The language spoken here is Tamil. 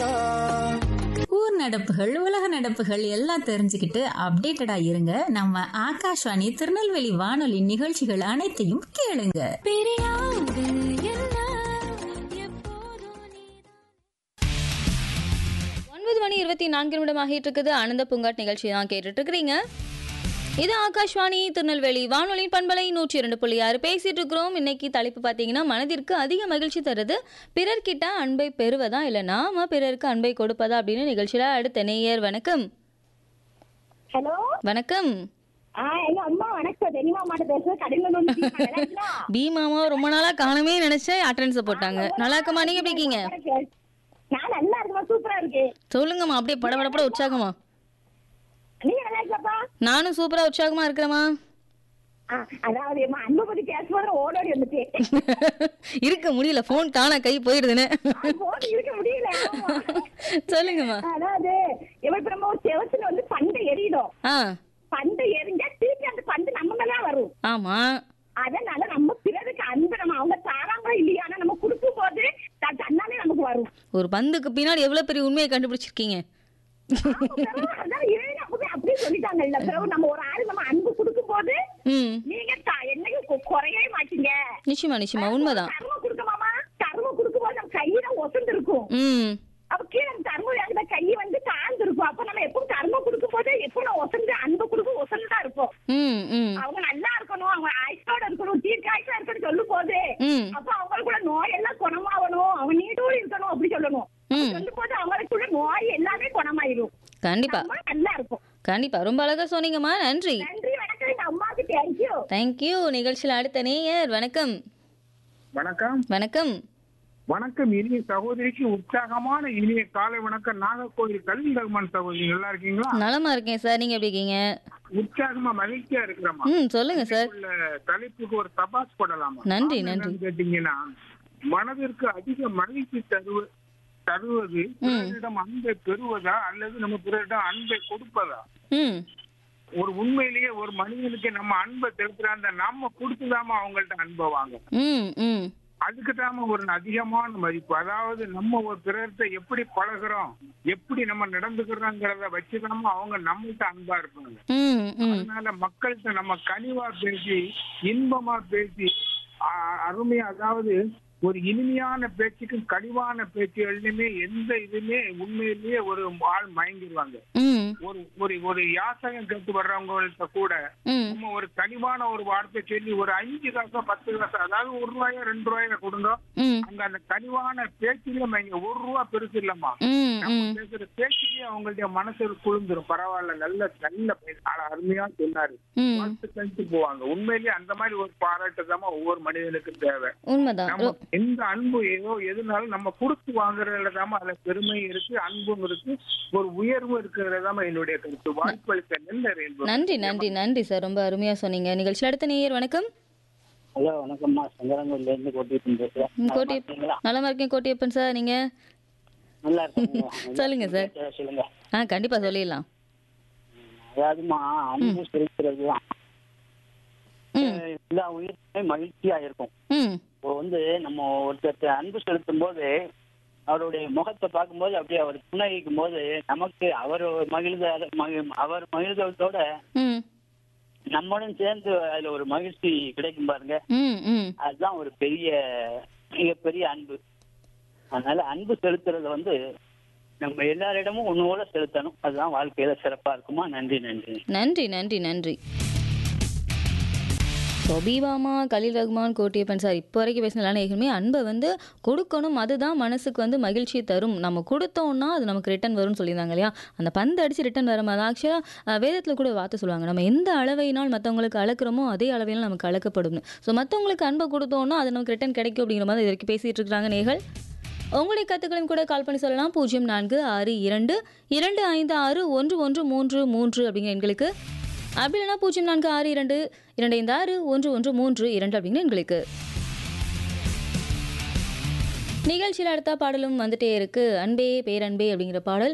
ஊர் நடப்புகள் உலக நடப்புகள் எல்லாம் தெரிஞ்சுக்கிட்டு அப்டேட்டடா இருங்க நம்ம ஆகாஷ்வாணி திருநெல்வேலி வானொலி நிகழ்ச்சிகள் அனைத்தையும் கேளுங்க ஒன்பது மணி இருபத்தி நான்கு நிமிடம் ஆகிட்டு இருக்குது ஆனந்த பூங்காட் நிகழ்ச்சி தான் கேட்டுட்டு இருக்கிறீங்க இது ஆகாஷ்வாணி திருநெல்வேலி வானொலி பண்பலை நூற்றி இரண்டு புள்ளி ஆறு பேசிட்டு இருக்கிறோம் இன்னைக்கு தலைப்பு பார்த்தீங்கன்னா மனதிற்கு அதிக மகிழ்ச்சி தருது பிறர்கிட்ட அன்பை பெறுவதா இல்லை நாம பிறருக்கு அன்பை கொடுப்பதா அப்படின்னு நிகழ்ச்சியில அடுத்த நேயர் வணக்கம் ஹலோ வணக்கம் ஆ எங்க அம்மா வணக்கம் தெரியுமா மாட்ட பேசுறது கடையில வந்து நிக்கிறீங்களா? பீமாமா ரொம்ப நாளா காணவே நினைச்சேன் அட்டன்ஸ் போட்டாங்க நல்லா இருக்கமா நீங்க எப்படி இருக்கீங்க நான் நல்லா இருக்குமா சூப்பரா இருக்கு சொல்லுங்கம்மா அப்படியே படபடப்பட உற்சாகமா நீங்க நல்லா இருக்கப்பா நானும் சூப்பரா உற்சாகமா இருக்கிறேம்மா ஆ, அதாவது எம்மா அன்பை பத்தி பேசும்போது ஓடோடி வந்துட்டேன் இருக்க முடியல போன் தானா கை போயிடுதுன்னு போன் இருக்க முடியல ஆமா. சொல்லுங்கம்மா அதாவது எப்படி நம்ம ஒரு செவத்துல வந்து பண்டை எறியிடும் ஆ பண்டை எரிஞ்சா திருப்பி அந்த பண்டு நம்ம மேல வரும் ஆமா அதனால நம்ம பிறருக்கு அன்பு நம்ம அவங்க தாராங்களோ இல்லையா ஆனா நம்ம கொடுக்கும் போது த- தன்னாலே நமக்கு வரும் ஒரு பந்துக்கு பின்னாடி எவ்வளவு பெரிய உண்மையை கண்டுபிடிச்சிருக்கீங்க அதான் இறைவன் அப்பவே அப்படியே சொல்லிட்டாங்கல்ல பிறகு நம்ம ஒரு ஆளு நம்ம அன்பு கொடுக்கும் போது ம் நீங்க த- என்னைக்கும் கு- குறையவே மாட்டீங்க நிச்சயமா நிச்சயமா உண்மைதான் கரும கொடுக்க மாமா கரும கொடுக்கும் போது நம்ம கையில ஒசந்து இருக்கும் ம் அப்ப கீழே கரும அந்த கை வந்து தாழ்ந்து இருக்கும் அப்ப நம்ம எப்பவும் கரும கொடுக்கும் போது எப்பவும் நான் ஒசந்து அன்பு கொடுக்கும் ஒசந்து தான் இருப்போம் ம் ம் அவங்க நல்லா இருக்கணும் அவங்க ஆயுஷோட இருக்கணும் தீர்க்காயுஷா இருக்கணும் சொல்லும் போது ம் அப்ப அவங்களுக்குள்ள நோய் எல்லாம் குணமாகணும் அவங்க நீடோடு இருக்கணும் அப்படி சொல்லணும் ம். சொல்லும் போது அவங்களுக்குள்ள நோய் எல்லாமே குணமாயிரும் கண்டிப்பா நம்ம நல்லா இருக்கும் கண்டிப்பா ரொம்ப அழகா சொன்னீங்கம்மா நன்றி நன்றி வணக்கம் எங்க அம்மாவுக்கு தேங்க்யூ தேங்க்யூ நிகழ்ச்சியில் அடுத்த நேயர் வணக்கம் வணக்கம் வணக்கம் வணக்கம் இனிய சகோதரிக்கு உற்சாகமான இனிய காலை வணக்கம் நாகர்கோவில் கல்வி ரகுமான் சகோதரி நல்லா இருக்கீங்களா நலமா இருக்கேன் சார் நீங்க எப்படி இருக்கீங்க உற்சாகமா மகிழ்ச்சியா இருக்கிறோமா ம் சொல்லுங்க சார் உள்ள தலைப்புக்கு ஒரு தபாஸ் போடலாமா நன்றி, காரணம் நன்றி. என்னன்னு கேட்டீங்கன்னா மனதிற்கு அதிக மகிழ்ச்சி தருவ தருவது பிறரிடம் அன்பை பெறுவதா அல்லது நம்ம பிறரிடம் அன்பை கொடுப்பதா ம் ஒரு உண்மையிலேயே ஒரு மனிதனுக்கு நம்ம அன்பை செலுத்துறாங்க நாம கொடுத்துதாம அவங்கள்ட்ட அன்பை வாங்க ம் ம் அதுக்கு தாம ஒரு அதிகமான மதிப்பு அதாவது நம்ம ஒரு பிறர்கிட்ட எப்படி பழகுறோம் எப்படி நம்ம நடந்துக்கிறோங்கிறத வச்சுதாம அவங்க நம்மள்ட்ட அன்பா இருப்பாங்க ம் ம் அதனால மக்கள்கிட்ட நம்ம கனிவா பேசி இன்பமா பேசி அ- அருமையா அதாவது ஒரு இனிமையான பேச்சுக்கும் கனிவான பேச்சுகள்லையுமே எந்த இதுமே உண்மையிலேயே ஒரு ஆள் மயங்கிடுவாங்க ம் ஒரு ஒரு ஒரு யாசகம் கேட்டு வர்றவங்கள்ட்ட கூட ம் நம்ம ஒரு கனிவான ஒரு வார்த்தை சொல்லி ஒரு அஞ்சு காசோ பத்து காசோ அதாவது ஒரு ரூபாயோ ரெண்டு ரூபாயோ கொடுங்க ம் அங்க அந்த கனிவான பேச்சிலே மயங்க ஒரு ரூபா பெருசு இல்லம்மா ம் நம்ம ம் பேசுற பேச்சிலேயே அவங்களுடைய மனசு குளிந்துரும் பரவாயில்ல நல்ல நல்ல பேச்சு. ஆனா அருமையா சொன்னாரு ம் வாழ்த்து கழிச்சு போவாங்க உண்மையிலேயே அந்த மாதிரி ஒரு பாராட்டு தான் ஒவ்வொரு மனிதனுக்கும் தேவை உண்மைதான் நம்ம எந்த அன்பு ஏதோ எதுனாலும் நம்ம கொடுத்து வாங்குறதுல தான் அதுல பெருமை இருக்கு அன்பும் இருக்கு ஒரு உயர்வும் இருக்கிறது தான் என்னுடைய கருத்து வாய்ப்பளித்த நெல் ரெயின்போ நன்றி நன்றி நன்றி சார் ரொம்ப அருமையா சொன்னீங்க நிகழ்ச்சியில் அடுத்த நேயர் வணக்கம் ஹலோ வணக்கம்மா சங்கரங்கூர்ல இருந்து கோட்டிட்டு பேசுறேன் ம், கோட்டி இருக்கீங்களா? நலமா இருக்கேன் கோட்டியப்பன் சார் நீங்க நல்லா இருக்கீங்க சொல்லுங்க சார். சொல்லுங்க ஆ கண்டிப்பா சொல்லிடலாம் அதாவதுமா அன்பு செலுத்துறது தான் ம் எல்லா உயிருக்குமே மகிழ்ச்சியா இருக்கும் ம் இப்போ வந்து நம்ம ஒருத்தர் அன்பு செலுத்தும் போது அவருடைய முகத்தை பார்க்கும்போது அப்படியே அவர் புன்னகிக்கும் போது நமக்கு அவர் மகிழ்ந்த மகி- அவர் மகிழ்ந்ததோட ம் நம்மளும் சேர்ந்து அதுல ஒரு மகிழ்ச்சி கிடைக்கும் பாருங்க ம் ம் அதுதான் ஒரு பெரிய மிகப்பெரிய அன்பு அதனால அன்பு செலுத்துறது வந்து நம்ம எல்லாரிடமும் ஒண்ணு போல செலுத்தணும் அதுதான் வாழ்க்கையில சிறப்பா இருக்குமா நன்றி நன்றி நன்றி நன்றி நன்றி சொபீவாமா கலீல் ரஹ்மான் கோட்டியப்பன் சார் இப்போ வரைக்கும் பேசின எல்லா நேயர்களுமே அன்பை வந்து கொடுக்கணும் அதுதான் மனசுக்கு வந்து மகிழ்ச்சியை தரும் நம்ம கொடுத்தோம்னா அது நமக்கு ரிட்டன் வரும்னு சொல்லியிருந்தாங்க இல்லையா அந்த பந்து அடித்து ரிட்டன் வர மாதிரி ஆக்சுவலாக வேதத்தில் கூட ஒரு வார்த்தை சொல்லுவாங்க நம்ம எந்த அளவையினால் மற்றவங்களுக்கு அளக்குறோமோ அதே அளவையினால் நமக்கு அளக்கப்படும் ஸோ மற்றவங்களுக்கு அன்பை கொடுத்தோம்னா அது நமக்கு ரிட்டன் கிடைக்கும் அப்படிங்கிற மாதிரி இது வரைக்கும் பேசிகிட்டு இருக்கிறாங்க நேர்கள் உங்களுடைய கருத்துக்களையும் கூட கால் பண்ணி சொல்லலாம் பூஜ்ஜியம் நான்கு ஆறு இரண்டு இரண்டு ஐந்து ஆறு ஒன்று ஒன்று மூன்று மூன்று அப்படிங்கிற எண்களுக்கு அப்படி இல்லைனா பூஜ்ஜியம் நான்கு ஆறு இரண்டு இரண்டு ஐந்து ஆறு ஒன்று ஒன்று மூன்று இரண்டு அப்படிங்கிற எண்களுக்கு நிகழ்ச்சியில் அடுத்த பாடலும் வந்துட்டே இருக்கு அன்பே பேரன்பே அப்படிங்கிற பாடல்